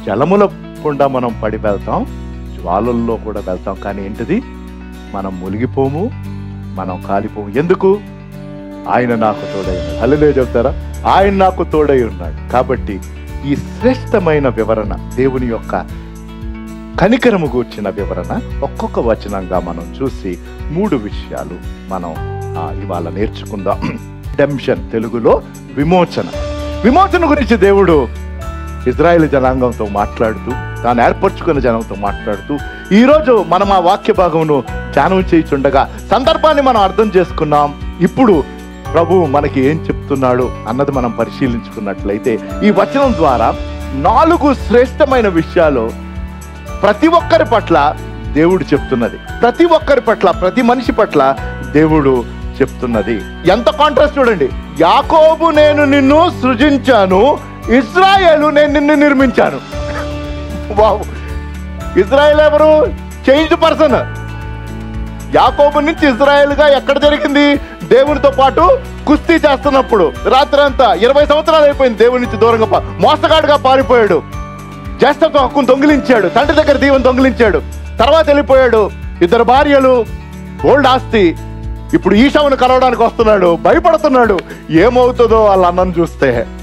జలముల గుండా మనం పడి వెళ్తాం జ్వాలల్లో కూడా వెళ్తాం కానీ ఏంటిది మనం మునిగిపోము మనం కాలిపోము ఎందుకు ఆయన నాకు తోడై ఉన్నాడు హల్లెలూయా చెప్తారా ఆయన నాకు తోడై ఉన్నాడు కాబట్టి ఈ శ్రేష్టమైన వివరణ దేవుని యొక్క కనికరము గూర్చిన వివరణ ఒక్కొక్క వచనంగా మనం చూసి మూడు విషయాలు మనం ఆ, ఇవాళ నేర్చుకుందాం డెంషన్ తెలుగులో విమోచన విమోచన గురించి దేవుడు ఇజ్రాయెల్ జనాంగంతో మాట్లాడుతూ తాను ఏర్పరచుకున్న జనంతో మాట్లాడుతూ ఈరోజు మనం ఆ వాక్య భాగమును ధ్యానం చేయుచుండగా సందర్భాన్ని మనం అర్థం చేసుకున్నాం ఇప్పుడు ప్రభు మనకి ఏం చెప్తున్నాడు అన్నది మనం పరిశీలించుకున్నట్లయితే ఈ వచనం ద్వారా నాలుగు శ్రేష్టమైన విషయాలు ప్రతి ఒక్కరి పట్ల దేవుడు చెప్తున్నది ప్రతి ఒక్కరి పట్ల ప్రతి మనిషి పట్ల దేవుడు చెప్తున్నది ఎంత కాంట్రాస్ట్ చూడండి యాకోబు నేను నిన్ను సృజించాను ఇజ్రాయేలు నేను నిన్ను నిర్మించాను వావ్ ఇజ్రాయెల్ ఎవరు చేంజ్ పర్సన్ యాకోబు నుంచి ఇజ్రాయెల్ గా ఎక్కడ జరిగింది దేవునితో పాటు కుస్తీ చేస్తున్నప్పుడు రాత్రంతా ఇరవై సంవత్సరాలు అయిపోయింది దేవుని నుంచి దూరంగా పా- మోసగాడుగా పారిపోయాడు జ్యేష్ఠత్వ హక్కును దొంగిలించాడు తండ్రి దగ్గర దీవెన దొంగిలించాడు తర్వాత వెళ్ళిపోయాడు ఇద్దరు భార్యలు ఓల్డ్ ఆస్తి ఇప్పుడు ఈశావును కలవడానికి వస్తున్నాడు భయపడుతున్నాడు ఏమవుతుందో వాళ్ళ అన్నను చూస్తే